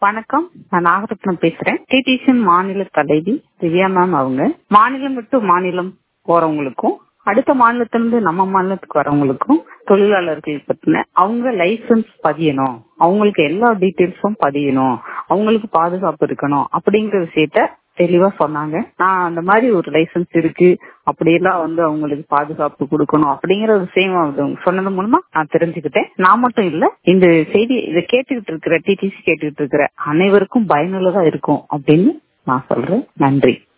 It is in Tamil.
வணக்கம் நான் நாகரத்னம் பேசுறேன் டிடிசிஎன் மாநில தலைவி திவ்யா மேம் அவங்க மாநிலம் விட்டு மாநிலம் போறவங்களுக்கும் அடுத்த மாநிலத்திலிருந்து நம்ம மாநிலத்துக்கு வரவங்களுக்கும் தொழிலாளர்கள் பத்தின அவங்க லைசன்ஸ் பதியணும் அவங்களுக்கு எல்லா டீட்டெயில்ஸும் பதியணும் அவங்களுக்கு பாதுகாப்பு இருக்கணும் அப்படிங்கிற விஷயத்த தெளிவா சொன்னாங்க நான் அந்த மாதிரி ஒரு லைசன்ஸ் இருக்கு அப்படியெல்லாம் வந்து அவங்களுக்கு பாதுகாப்பு கொடுக்கணும் அப்படிங்கிற ஒரு விஷயம் அவங்க சொன்னது மூலமா நான் தெரிஞ்சுக்கிட்டேன் நான் மட்டும் இல்ல இந்த செய்தி இதை கேட்டுக்கிட்டு இருக்கிற டிடிசி கேட்டுக்கிட்டு இருக்கிற அனைவருக்கும் பயனுள்ளதா இருக்கும் அப்படின்னு நான் சொல்றேன் நன்றி